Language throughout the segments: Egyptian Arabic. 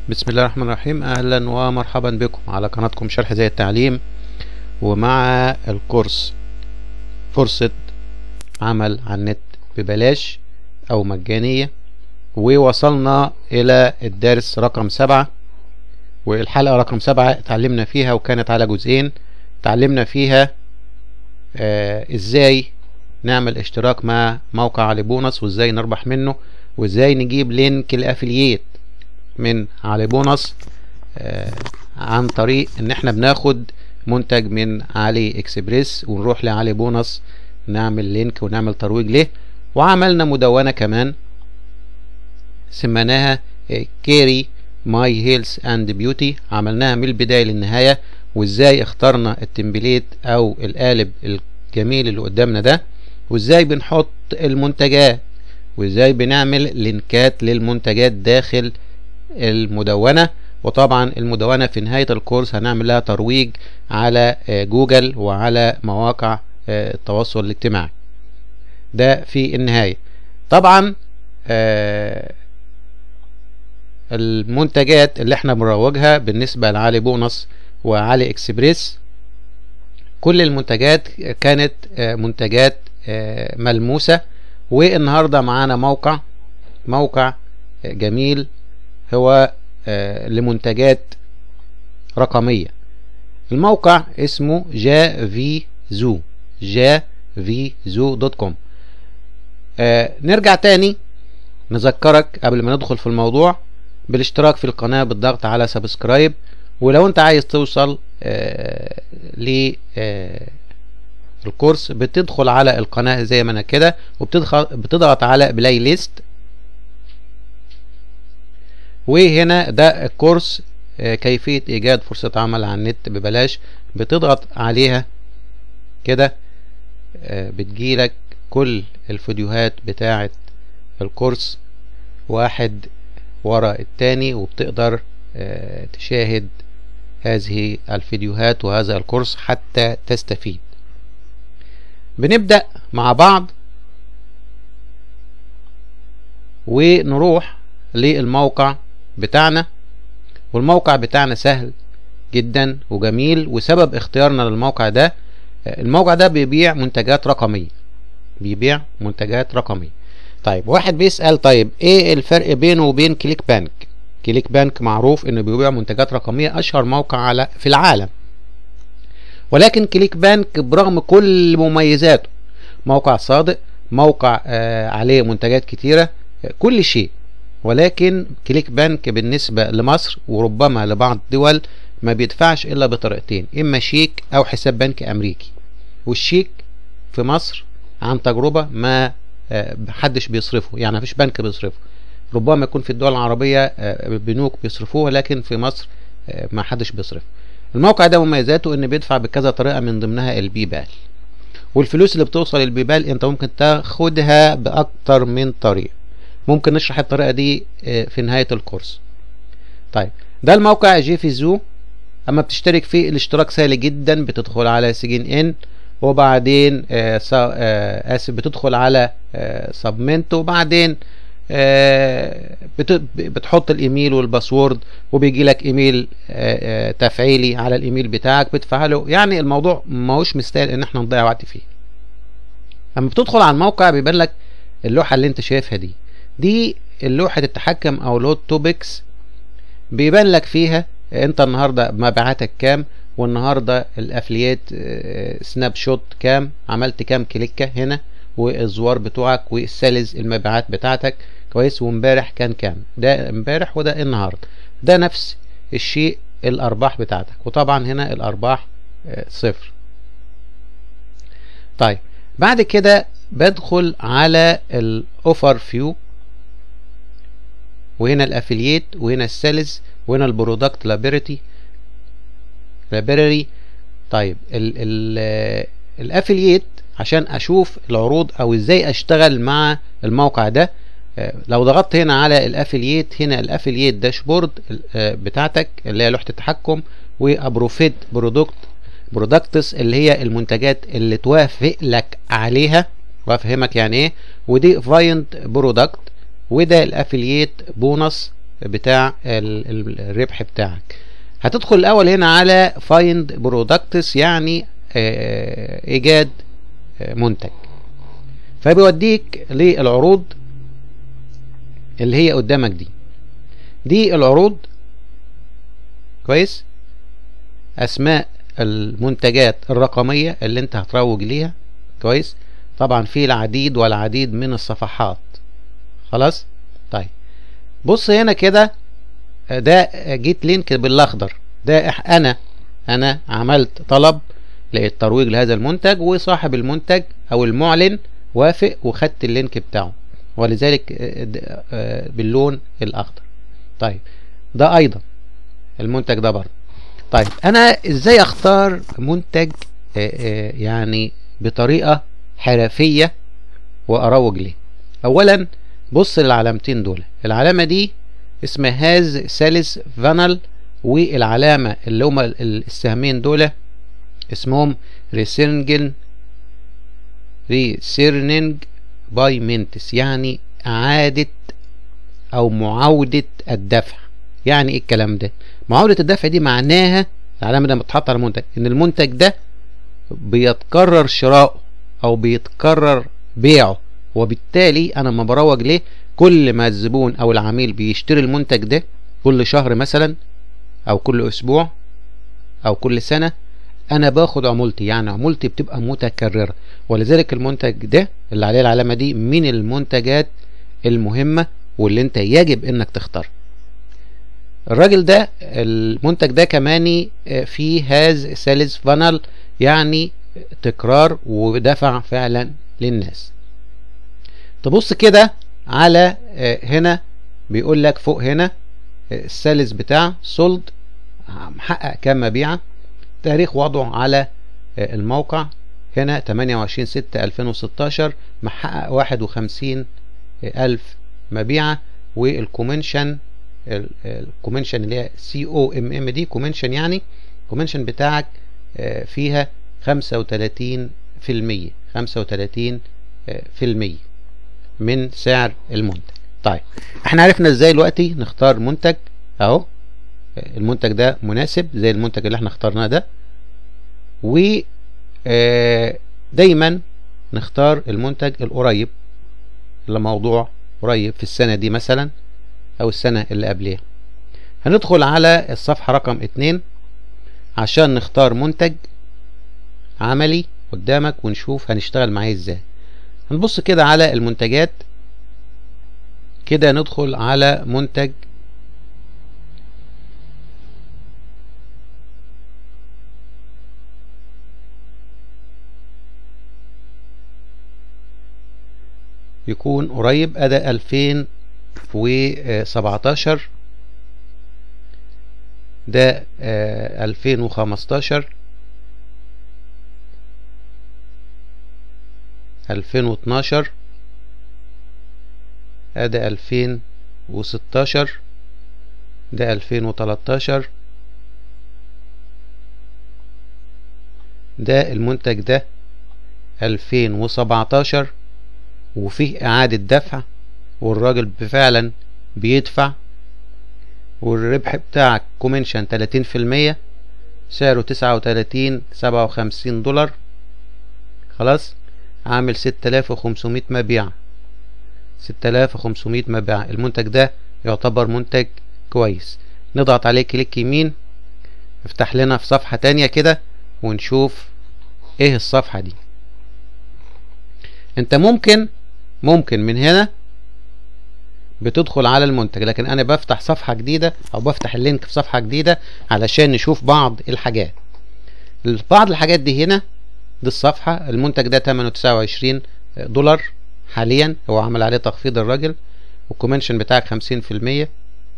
بسم الله الرحمن الرحيم اهلا ومرحبا بكم على قناتكم شرح زي التعليم ومع الكورس فرصة عمل على النت ببلاش او مجانية ووصلنا الى الدرس رقم سبعة والحلقة رقم سبعة اتعلمنا فيها وكانت على جزئين اتعلمنا فيها آه ازاي نعمل اشتراك مع موقع علي بونص وازاي نربح منه وازاي نجيب لينك الافلييت من علي بونص آه عن طريق ان احنا بناخد منتج من علي اكسبريس ونروح لعلي بونص نعمل لينك ونعمل ترويج له وعملنا مدونة كمان سميناها كيري ماي هيلث اند بيوتي عملناها من البداية للنهاية وازاي اخترنا التمبليت او القالب الجميل اللي قدامنا ده وازاي بنحط المنتجات وازاي بنعمل لينكات للمنتجات داخل المدونة وطبعا المدونة في نهاية الكورس هنعمل لها ترويج على جوجل وعلى مواقع التواصل الاجتماعي ده في النهاية طبعا المنتجات اللي احنا بنروجها بالنسبة لعلي بونص وعلي اكسبريس كل المنتجات كانت منتجات ملموسة والنهاردة معانا موقع موقع جميل هو لمنتجات رقمية الموقع اسمه جا في زو جا في زو دوت كوم نرجع تاني نذكرك قبل ما ندخل في الموضوع بالاشتراك في القناة بالضغط على سبسكرايب ولو انت عايز توصل آه ل آه الكورس بتدخل على القناة زي ما انا كده وبتضغط على بلاي ليست وهنا ده الكورس آه كيفية ايجاد فرصة عمل على النت ببلاش بتضغط عليها كده بتجيلك كل الفيديوهات بتاعة الكورس واحد ورا التاني وبتقدر تشاهد هذه الفيديوهات وهذا الكورس حتى تستفيد بنبدأ مع بعض ونروح للموقع بتاعنا والموقع بتاعنا سهل جدا وجميل وسبب اختيارنا للموقع ده الموقع ده بيبيع منتجات رقمية بيبيع منتجات رقمية طيب واحد بيسأل طيب ايه الفرق بينه وبين كليك بانك كليك بانك معروف انه بيبيع منتجات رقمية اشهر موقع على في العالم ولكن كليك بانك برغم كل مميزاته موقع صادق موقع آه عليه منتجات كتيرة آه كل شيء ولكن كليك بانك بالنسبة لمصر وربما لبعض الدول ما بيدفعش الا بطريقتين اما شيك او حساب بنك امريكي والشيك في مصر عن تجربة ما محدش بيصرفه يعني مفيش بنك بيصرفه ربما يكون في الدول العربية بنوك بيصرفوه لكن في مصر ما حدش بيصرفه الموقع ده مميزاته ان بيدفع بكذا طريقة من ضمنها البيبال والفلوس اللي بتوصل البيبال انت ممكن تاخدها باكتر من طريقة ممكن نشرح الطريقة دي في نهاية الكورس طيب ده الموقع جي في زو اما بتشترك فيه الاشتراك سهل جدا بتدخل على سجين ان وبعدين آه آه اسف بتدخل على آه سبمنت وبعدين بتحط الايميل والباسورد وبيجي لك ايميل تفعيلي على الايميل بتاعك بتفعله يعني الموضوع ماهوش مستاهل ان احنا نضيع وقت فيه اما بتدخل على الموقع بيبان لك اللوحه اللي انت شايفها دي دي لوحه التحكم او لود توبكس بيبان لك فيها انت النهارده مبيعاتك كام والنهارده الافليات سناب شوت كام عملت كام كليكه هنا والزوار بتوعك والسيلز المبيعات بتاعتك كويس وامبارح كان كام ده امبارح وده النهارده ده نفس الشيء الارباح بتاعتك وطبعا هنا الارباح صفر طيب بعد كده بدخل على الاوفر فيو وهنا الافلييت وهنا السيلز وهنا البرودكت لابيرتي لابيراري طيب الافلييت عشان اشوف العروض او ازاي اشتغل مع الموقع ده لو ضغطت هنا على الافلييت هنا الافلييت داشبورد بتاعتك اللي هي لوحه التحكم وابروفيت برودكت برودكتس اللي هي المنتجات اللي توافق لك عليها وافهمك يعني ايه ودي فايند برودكت وده الافلييت بونص بتاع الربح بتاعك هتدخل الاول هنا على فايند برودكتس يعني ايجاد منتج فبيوديك للعروض اللي هي قدامك دي دي العروض كويس اسماء المنتجات الرقمية اللي انت هتروج ليها كويس طبعا في العديد والعديد من الصفحات خلاص طيب بص هنا كده ده جيت لينك بالاخضر ده انا انا عملت طلب للترويج لهذا المنتج وصاحب المنتج او المعلن وافق وخدت اللينك بتاعه ولذلك باللون الاخضر طيب ده ايضا المنتج ده برضه طيب انا ازاي اختار منتج يعني بطريقه حرفيه واروج ليه اولا بص للعلامتين دول العلامه دي اسمها هاز سالس فانل والعلامه اللي هما السهمين دول اسمهم ريسيرنجن ريسيرنينج باي مينتس يعني اعاده او معاوده الدفع يعني ايه الكلام ده معاوده الدفع دي معناها العلامه دي بتتحط على المنتج ان المنتج ده بيتكرر شراؤه او بيتكرر بيعه وبالتالي انا لما بروج ليه كل ما الزبون او العميل بيشتري المنتج ده كل شهر مثلا او كل اسبوع او كل سنة انا باخد عمولتي يعني عمولتي بتبقى متكررة ولذلك المنتج ده اللي عليه العلامة دي من المنتجات المهمة واللي انت يجب انك تختار الراجل ده المنتج ده كمان فيه هاز سيلز فانل يعني تكرار ودفع فعلا للناس تبص كده على هنا بيقول لك فوق هنا السالس بتاع سولد محقق كام مبيعة تاريخ وضعه على الموقع هنا 28 6 2016 محقق 51 ألف مبيعة والكومنشن الكومنشن اللي هي سي او ام ام دي كومنشن يعني الكومنشن بتاعك فيها 35 في المية 35 في المية من سعر المنتج طيب احنا عرفنا ازاي دلوقتي نختار منتج اهو المنتج ده مناسب زي المنتج اللي احنا اخترناه ده و دايما نختار المنتج القريب اللي موضوع قريب في السنة دي مثلا او السنة اللي قبلها هندخل على الصفحة رقم اتنين عشان نختار منتج عملي قدامك ونشوف هنشتغل معاه ازاي هنبص كده على المنتجات كده ندخل على منتج يكون قريب اداء 2017 ده 2015 2012 ادي 2016 ده 2013 ده المنتج ده 2017 وفيه اعادة دفع والراجل فعلا بيدفع والربح بتاعك كومنشن 30% سعره 39 57 دولار خلاص عامل 6500 مبيع 6500 مبيع المنتج ده يعتبر منتج كويس نضغط عليه كليك يمين افتح لنا في صفحة تانية كده ونشوف ايه الصفحة دي انت ممكن ممكن من هنا بتدخل على المنتج لكن انا بفتح صفحة جديدة او بفتح اللينك في صفحة جديدة علشان نشوف بعض الحاجات بعض الحاجات دي هنا دي الصفحة المنتج ده 29 دولار حاليا هو عمل عليه تخفيض الراجل والكومنشن بتاعك 50%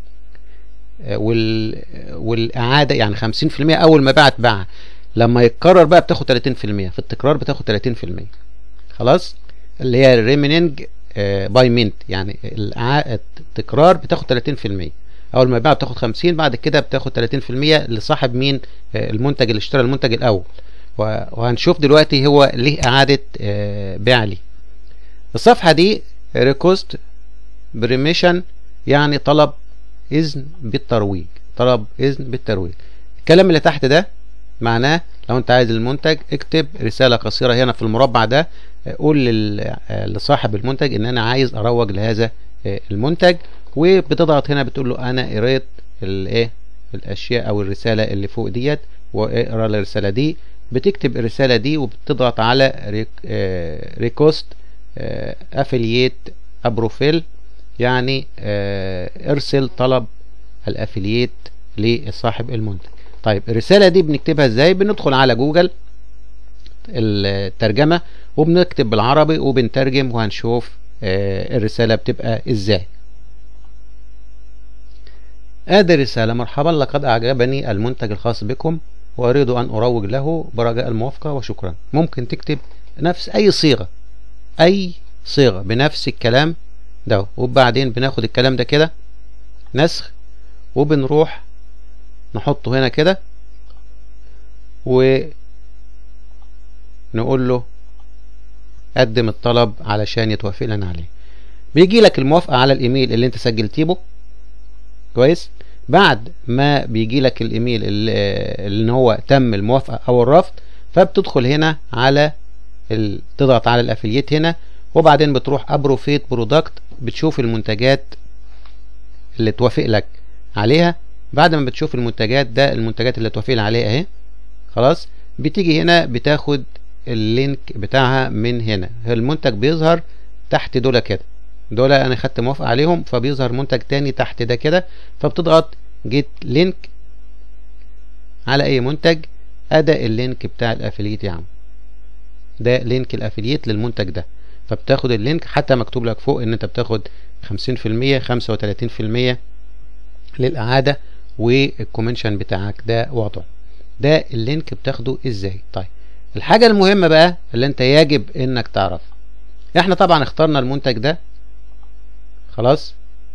وال والاعاده يعني 50% اول ما باعت باع لما يتكرر بقى بتاخد 30% في التكرار بتاخد 30% خلاص اللي هي الريميننج باي مينت يعني التكرار بتاخد 30% اول ما باع بتاخد 50 بعد كده بتاخد 30% لصاحب مين المنتج اللي اشترى المنتج الاول وهنشوف دلوقتي هو ليه اعاده بيع ليه الصفحه دي ريكوست بريميشن يعني طلب اذن بالترويج طلب اذن بالترويج الكلام اللي تحت ده معناه لو انت عايز المنتج اكتب رسالة قصيرة هنا في المربع ده قول لصاحب المنتج ان انا عايز اروج لهذا المنتج وبتضغط هنا بتقول له انا قريت الايه الاشياء او الرسالة اللي فوق ديت واقرا الرسالة دي بتكتب الرسالة دي وبتضغط على ريكوست افلييت ابروفيل يعني ارسل طلب الافلييت لصاحب المنتج طيب الرسالة دي بنكتبها ازاي بندخل على جوجل الترجمة وبنكتب بالعربي وبنترجم وهنشوف الرسالة بتبقى ازاي ادي الرسالة مرحبا لقد اعجبني المنتج الخاص بكم واريد ان اروج له برجاء الموافقة وشكرا ممكن تكتب نفس اي صيغة اي صيغة بنفس الكلام ده وبعدين بناخد الكلام ده كده نسخ وبنروح نحطه هنا كده ونقول له قدم الطلب علشان يتوافق لنا عليه بيجي لك الموافقة على الايميل اللي انت سجلتيه به كويس بعد ما بيجي لك الايميل اللي, اللي هو تم الموافقة او الرفض فبتدخل هنا على ال... تضغط على الافلييت هنا وبعدين بتروح ابروفيت برودكت بتشوف المنتجات اللي توافق لك عليها بعد ما بتشوف المنتجات ده المنتجات اللي توافق عليها اهي خلاص بتيجي هنا بتاخد اللينك بتاعها من هنا المنتج بيظهر تحت دول كده دول انا خدت موافقة عليهم فبيظهر منتج تاني تحت ده كده فبتضغط جيت لينك على اي منتج ادى اللينك بتاع الافليت يا عم ده لينك الافليت للمنتج ده فبتاخد اللينك حتى مكتوب لك فوق ان انت بتاخد 50% 35% للإعادة والكومنشن بتاعك ده وضعه ده اللينك بتاخده ازاي طيب الحاجة المهمة بقى اللي انت يجب انك تعرفها احنا طبعا اخترنا المنتج ده خلاص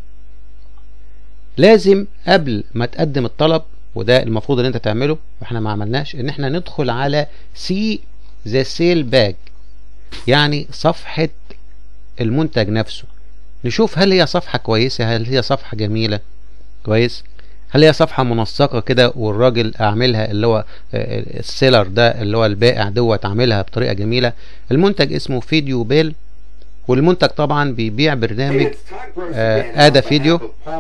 لازم قبل ما تقدم الطلب وده المفروض ان انت تعمله واحنا ما عملناش ان احنا ندخل على سي ذا سيل باج يعني صفحة المنتج نفسه نشوف هل هي صفحة كويسة هل هي صفحة جميلة كويس هل هي صفحة منسقة كده والراجل اعملها اللي هو السيلر ده اللي هو البائع دوت عاملها بطريقة جميلة المنتج اسمه فيديو بيل والمنتج طبعا بيبيع برنامج آه ادى فيديو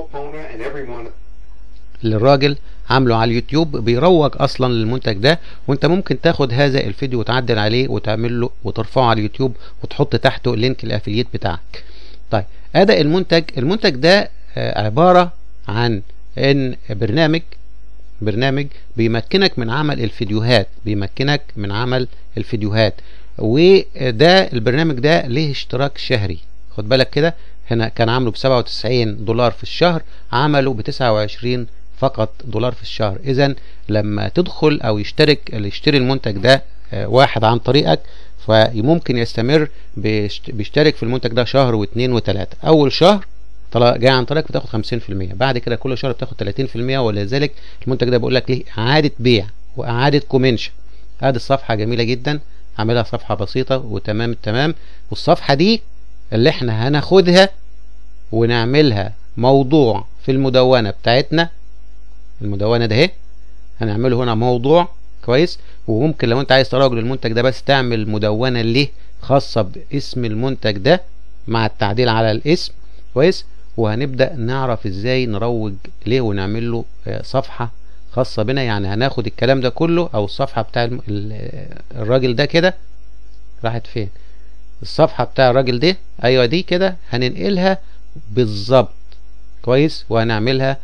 للراجل عامله على اليوتيوب بيروج اصلا للمنتج ده وانت ممكن تاخد هذا الفيديو وتعدل عليه وتعمل له وترفعه على اليوتيوب وتحط تحته لينك الافلييت بتاعك طيب اداء المنتج المنتج ده آه عبارة عن ان برنامج برنامج بيمكنك من عمل الفيديوهات بيمكنك من عمل الفيديوهات وده البرنامج ده ليه اشتراك شهري خد بالك كده هنا كان عامله ب 97 دولار في الشهر عمله ب 29 فقط دولار في الشهر اذا لما تدخل او يشترك اللي يشتري المنتج ده واحد عن طريقك فممكن يستمر بيشترك في المنتج ده شهر واثنين وثلاثة اول شهر طلع جاي عن طريقك بتاخد 50% بعد كده كل شهر بتاخد 30% ولذلك المنتج ده بقول لك ليه اعاده بيع واعاده كومنشن ادي الصفحه جميله جدا عاملها صفحه بسيطه وتمام التمام والصفحه دي اللي احنا هناخدها ونعملها موضوع في المدونه بتاعتنا المدونه ده اهي هنعمله هنا موضوع كويس وممكن لو انت عايز تروج للمنتج ده بس تعمل مدونه ليه خاصه باسم المنتج ده مع التعديل على الاسم كويس وهنبدأ نعرف ازاي نروج ليه ونعمل له صفحة خاصة بنا يعني هناخد الكلام ده كله او الصفحة بتاع الراجل ده كده راحت فين الصفحة بتاع الراجل ده ايوه دي كده هننقلها بالظبط كويس وهنعملها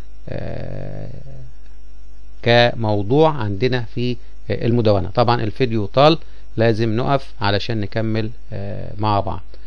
كموضوع عندنا في المدونة طبعا الفيديو طال لازم نقف علشان نكمل مع بعض